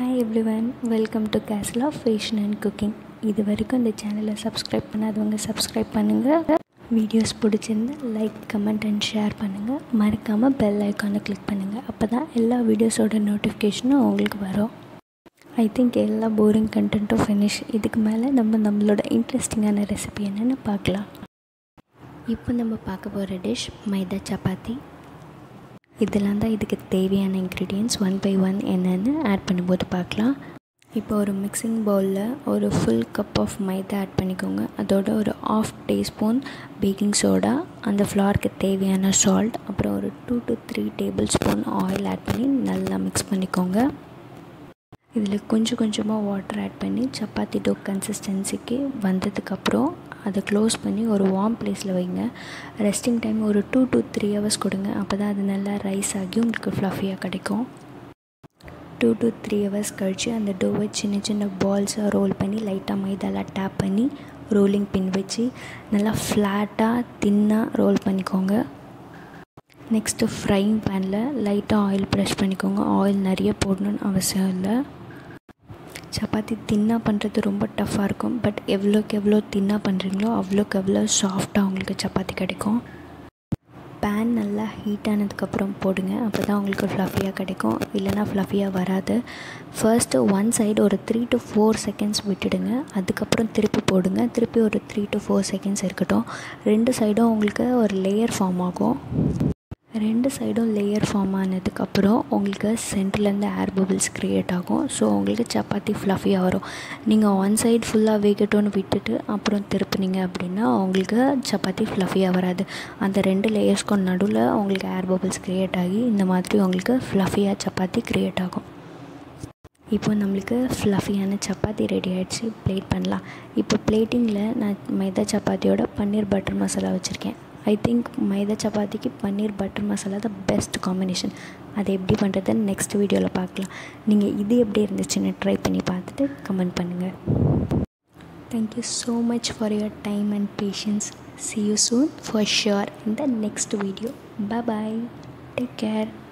hi everyone welcome to castle of fashion and cooking இது வரைக்கும் இந்த சேனலை சப்ஸ்கிரைப் பண்ணாதவங்க சப்ஸ்கிரைப் பண்ணுங்கள் வீடியோஸ் பிடிச்சிருந்தா லைக் கமெண்ட் அண்ட் ஷேர் பண்ணுங்கள் மறக்காமல் பெல் ஐக்கானை கிளிக் பண்ணுங்கள் அப்போ தான் எல்லா வீடியோஸோட நோட்டிஃபிகேஷனும் உங்களுக்கு வரும் ஐ திங்க் எல்லா போரிங் கண்டென்ட்டும் ஃபினிஷ் இதுக்கு மேலே நம்ம நம்மளோட இன்ட்ரெஸ்டிங்கான ரெசிபி என்னென்னு பார்க்கலாம் இப்போ நம்ம பார்க்க போகிற டிஷ் மைதா சப்பாத்தி இதெல்லாம் தான் இதுக்கு தேவையான இன்க்ரீடியன்ஸ் ஒன் பை ஒன் என்னென்னு ஆட் பண்ணும்போது பார்க்கலாம் இப்போ ஒரு மிக்சிங் பவுலில் ஒரு full cup of maida add பண்ணிக்கோங்க அதோட ஒரு ஆஃப் டீஸ்பூன் பேக்கிங் சோடா அந்த ஃப்ளார்க்கு தேவையான சால்ட் அப்புறம் ஒரு two to three tablespoon oil add பண்ணி நல்லா மிக்ஸ் பண்ணிக்கோங்க இதில் கொஞ்சம் கொஞ்சமாக வாட்டர் ஆட் பண்ணி சப்பாத்தி டோ கன்சிஸ்டன்சிக்கு வந்ததுக்கப்புறம் அதை க்ளோஸ் பண்ணி ஒரு வார்ம் பிளேஸில் வைங்க ரெஸ்டிங் டைம் ஒரு டூ டு த்ரீ ஹவர்ஸ் கொடுங்க அப்போ தான் அது நல்லா ரைஸ் ஆகி உங்களுக்கு ஃப்ளஃபியாக கிடைக்கும் டூ டு த்ரீ ஹவர்ஸ் கழித்து அந்த டோவை சின்ன சின்ன பால்ஸாக ரோல் பண்ணி லைட்டாக மைதாலாம் டேப் பண்ணி ரோலிங் பின் வச்சு நல்லா ஃப்ளாட்டாக தின்னாக ரோல் பண்ணிக்கோங்க நெக்ஸ்ட்டு ஃப்ரைங் பேனில் லைட்டாக ஆயில் ப்ரெஷ் பண்ணிக்கோங்க ஆயில் நிறைய போடணுன்னு அவசியம் இல்லை சப்பாத்தி தின்னாக பண்ணுறது ரொம்ப டஃப்பாக இருக்கும் பட் எவ்வளோக்கு எவ்வளோ தின்னாக பண்ணுறீங்களோ அவ்வளோக்கு எவ்வளோ சாஃப்டாக உங்களுக்கு சப்பாத்தி கிடைக்கும் பேன் நல்லா ஹீட் ஆனதுக்கப்புறம் போடுங்க அப்போ தான் உங்களுக்கு ஃப்ளஃபியாக கிடைக்கும் இல்லைனா ஃப்ளஃபியாக வராது ஃபர்ஸ்ட்டு ஒன் சைடு ஒரு த்ரீ டு ஃபோர் செகண்ட்ஸ் விட்டுடுங்க அதுக்கப்புறம் திருப்பி போடுங்க திருப்பி ஒரு த்ரீ டு ஃபோர் செகண்ட்ஸ் இருக்கட்டும் ரெண்டு சைடும் உங்களுக்கு ஒரு லேயர் ஃபார்ம் ஆகும் ரெண்டு சைடும் லேயர் ஃபார்ம் ஆனதுக்கப்புறம் உங்களுக்கு சென்டர்லேருந்து ஏர் பபிள்ஸ் க்ரியேட் ஆகும் ஸோ உங்களுக்கு சப்பாத்தி ஃப்ளஃபியாக வரும் நீங்கள் ஒன் சைடு ஃபுல்லாக வேகட்டும்னு விட்டுட்டு அப்புறம் திருப்பினீங்க அப்படின்னா உங்களுக்கு சப்பாத்தி ஃப்ளஃபியாக வராது அந்த ரெண்டு லேயர்ஸ்க்கும் நடுவில் உங்களுக்கு ஏர் பபிள்ஸ் க்ரியேட் ஆகி இந்த மாதிரி உங்களுக்கு ஃப்ளஃபியாக சப்பாத்தி க்ரியேட் ஆகும் இப்போ நம்மளுக்கு ஃப்ளஃபியான சப்பாத்தி ரெடி ஆகிடுச்சு ப்ளேட் பண்ணலாம் இப்போ பிளேட்டிங்கில் நான் மைதா சப்பாத்தியோட பன்னீர் பட்டர் மசாலா வச்சுருக்கேன் ஐ திங்க் மைதா சப்பாத்திக்கு பன்னீர் பட்டர் மசாலா தான் பெஸ்ட் காம்பினேஷன் அதை எப்படி பண்ணுறதுன்னு நெக்ஸ்ட் வீடியோவில் பார்க்கலாம் நீங்கள் இது எப்படி இருந்துச்சுன்னு ட்ரை பண்ணி பார்த்துட்டு கமெண்ட் பண்ணுங்கள் thank you so much for your time and patience see you soon for sure in the next video bye take care